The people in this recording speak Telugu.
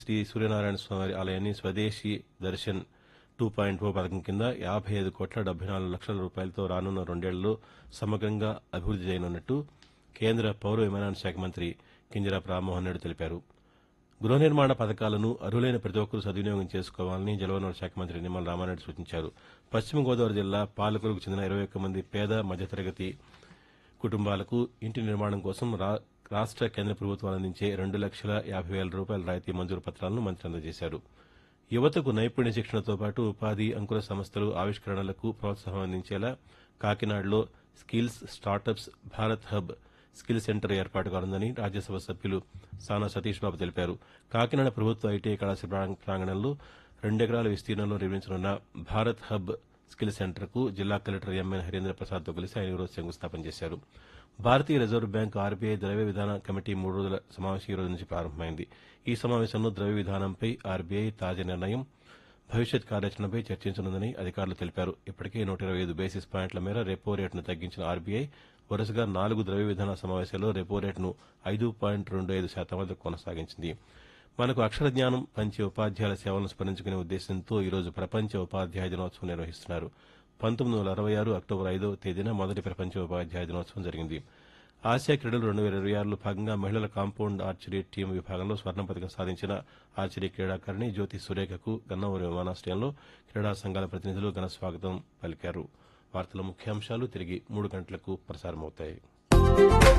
శ్రీ సూర్యనారాయణ స్వామి ఆలయాన్ని స్వదేశీ దర్శన్ టూ పాయింట్ ఓ పథకం కింద యాభై ఐదు కోట్ల డెబ్బై నాలుగు లక్షల రూపాయలతో రానున్న రెండేళ్లలో సమగ్రంగా అభివృద్ది చేయనున్నట్టు కేంద్ర పౌర విమానయాన శాఖ మంత్రి కింజరాపు రామ్మోహన్ రెడ్డి తెలిపారు గృహ నిర్మాణ పథకాలను అర్హులైన ప్రతి ఒక్కరూ సద్వినియోగం చేసుకోవాలని జలవనరుల శాఖ మంత్రి నిమ్మల రామారెడ్డి సూచించారు పశ్చిమ గోదావరి జిల్లా పాలకులకు చెందిన ఇరవై ఒక్క మంది పేద మధ్యతరగతి కుటుంబాలకు ఇంటి నిర్మాణం కోసం రా రాష్ట కేంద్ర ప్రభుత్వాలు అందించే రెండు లక్షల యాభై వేల రూపాయల రాయితీ మంజూరు పత్రాలను మంత్రి అందజేశారు యువతకు నైపుణ్య శిక్షణతో పాటు ఉపాధి అంకుర సంస్థలు ఆవిష్కరణలకు ప్రోత్సాహం అందించేలా కాకినాడలో skills startups Bharat hub skill centre ఏర్పాటు కానుందని రాజ్యసభ సభ్యులు సానా సతీష్ బాబు తెలిపారు కాకినాడ ప్రభుత్వ ఐటీఐ కళాశాల ప్రాంగ- ప్రాంగణంలో రెండెకరాల విస్తీర్ణంలో నిర్మించనున్న భారత్ హబ్ స్కిల్ సెంటర్కు జిల్లా కలెక్టర్ ఎంఎన్ హరీంద్ర ప్రసాద్తో కలిసి ఆయన ఈరోజు శంకుస్థాపన చేశారు భారతీయ రిజర్వ్ బ్యాంక్ ఆర్బీఐ ద్రవ్య విధాన కమిటీ మూడు రోజుల సమావేశం ఈ రోజు నుంచి ప్రారంభమైంది ఈ సమావేశంలో ద్రవ్య విధానంపై ఆర్బీఐ తాజా నిర్ణయం భవిష్యత్ కార్యాచరణపై చర్చించనుందని అధికారులు తెలిపారు ఇప్పటికే నూట ఇరవై ఐదు బేసిస్ పాయింట్ల మేర రెపో రేటును తగ్గించిన ఆర్బీఐ వరుసగా నాలుగు ద్రవ్య విధాన సమావేశాల్లో రెపో రేటును ఐదు పాయింట్ రెండు ఐదు శాతం వద్ద కొనసాగించింది మనకు అక్షర జ్ఞానం పంచే ఉపాధ్యాయుల సేవలను స్మరించుకునే ఉద్దేశంతో ఈరోజు ప్రపంచ ఉపాధ్యాయ దినోత్సవం నిర్వహిస్తున్నారు పంతొమ్మిది వందల అరవై ఆరు అక్టోబర్ ఐదవ తేదీన మొదటి ప్రపంచ ఉపాధ్యాయ దినోత్సవం జరిగింది ఆసియా క్రీడలు రెండు వేల ఇరవై ఆరులో భాగంగా మహిళల కాంపౌండ్ ఆర్చరీ టీం విభాగంలో స్వర్ణ పథకం సాధించిన ఆర్చరీ క్రీడాకారిణి జ్యోతి సురేఖకు గన్నవరం విమానాశ్రయంలో క్రీడా సంఘాల ప్రతినిధులు ఘన స్వాగతం పలికారు వార్తల ముఖ్యాంశాలు తిరిగి మూడు గంటలకు ప్రసారమవుతాయి